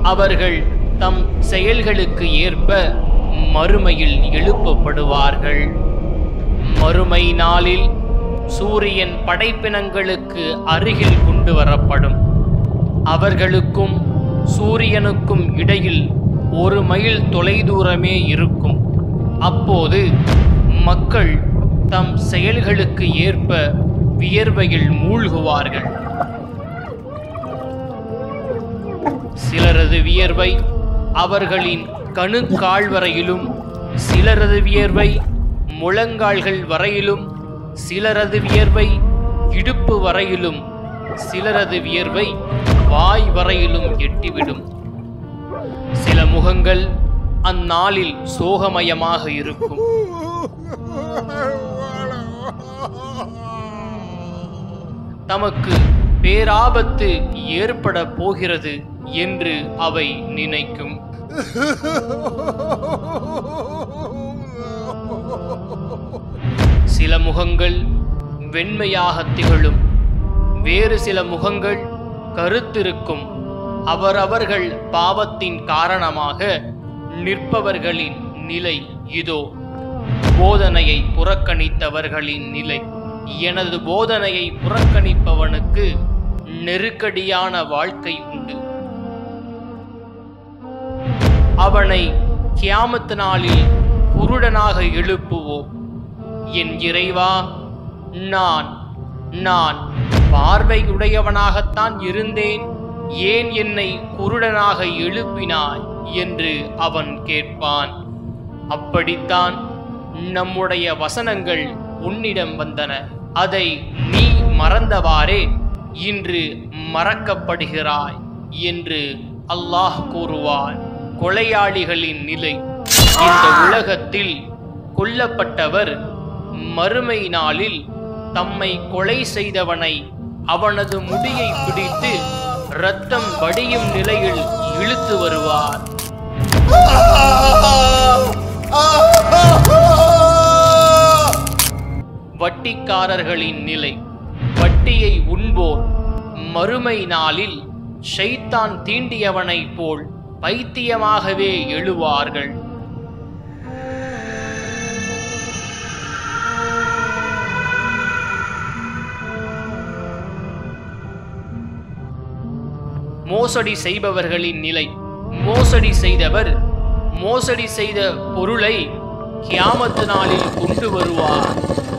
அவர்கள் தம் செயல்களுக்கு ஏற்ப மறுமையில் எழுப்பப்படுவார்கள் மறுமை நாளில் சூரியன் படைப்பினங்களுக்கு அருகில் கொண்டு வரப்படும் அவர்களுக்கும் சூரியனுக்கும் இடையில் ஒரு மைல் தொலைதூரமே இருக்கும் அப்போது மக்கள் தம் செயல்களுக்கு ஏற்ப வியர்வையில் மூழ்குவார்கள் சிலரது வியர்வை அவர்களின் கணுக்கால் வரையிலும் சிலரது வியர்வை முழங்கால்கள் வரையிலும் சிலரது வியர்வை இடுப்பு வரையிலும் சிலரது வியர்வை வாய் வரையிலும் எட்டிவிடும் சில முகங்கள் அந்நாளில் சோகமயமாக இருக்கும் தமக்கு பேராபத்து ஏற்பட போகிறது என்று அவை நினைக்கும் சில முகங்கள் வெண்மையாக திகழும் வேறு சில முகங்கள் கருத்திருக்கும் அவரவர்கள் பாவத்தின் காரணமாக நிற்பவர்களின் நிலை இதோ போதனையை புறக்கணித்தவர்களின் நிலை எனது போதனையை புறக்கணிப்பவனுக்கு நெருக்கடியான வாழ்க்கை உண்டு அவனை கியாமத்து நாளில் குருடனாக எழுப்புவோம் என் இறைவா நான் நான் பார்வையுடையவனாகத்தான் இருந்தேன் ஏன் என்னை குருடனாக எழுப்பினாய் என்று அவன் கேட்பான் அப்படித்தான் நம்முடைய வசனங்கள் உன்னிடம் வந்தன அதை நீ மறந்தவாறே இன்று மறக்கப்படுகிறாய் என்று அல்லாஹ் கூறுவான் கொலையாளிகளின் நிலை இந்த உலகத்தில் கொல்லப்பட்டவர் மறுமை நாளில் தம்மை கொலை செய்தவனை அவனது முடியை பிடித்து இரத்தம் வடியும் நிலையில் இழுத்து வருவார் வட்டிக்காரர்களின் நிலை வட்டியை உண்போர் மறுமை நாளில் ஷைத்தான் தீண்டியவனைப் போல் பைத்தியமாகவே எழுவார்கள் மோசடி செய்பவர்களின் நிலை மோசடி செய்தவர் மோசடி செய்த பொருளை கியாமத்து நாளில் கொண்டு வருவார்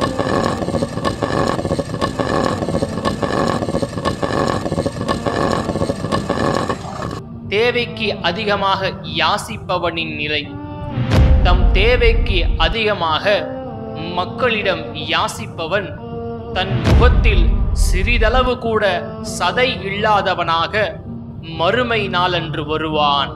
தேவைக்கு அதிகமாக யாசிப்பவனின் நிலை தம் தேவைக்கு அதிகமாக மக்களிடம் யாசிப்பவன் தன் முகத்தில் சிறிதளவு கூட சதை இல்லாதவனாக மறுமை நாளன்று வருவான்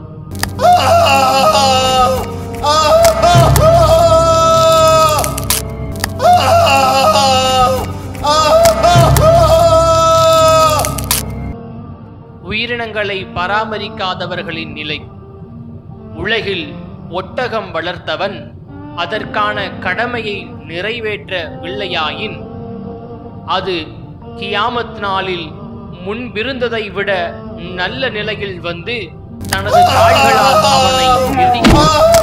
உயிரினங்களை பராமரிக்காதவர்களின் நிலை உலகில் ஒட்டகம் வளர்த்தவன் அதற்கான கடமையை நிறைவேற்றவில்லையாயின் அது கியாமத் நாளில் முன்பிருந்ததை விட நல்ல நிலையில் வந்து தனது கால்களால் அவனை மிதிக்கும்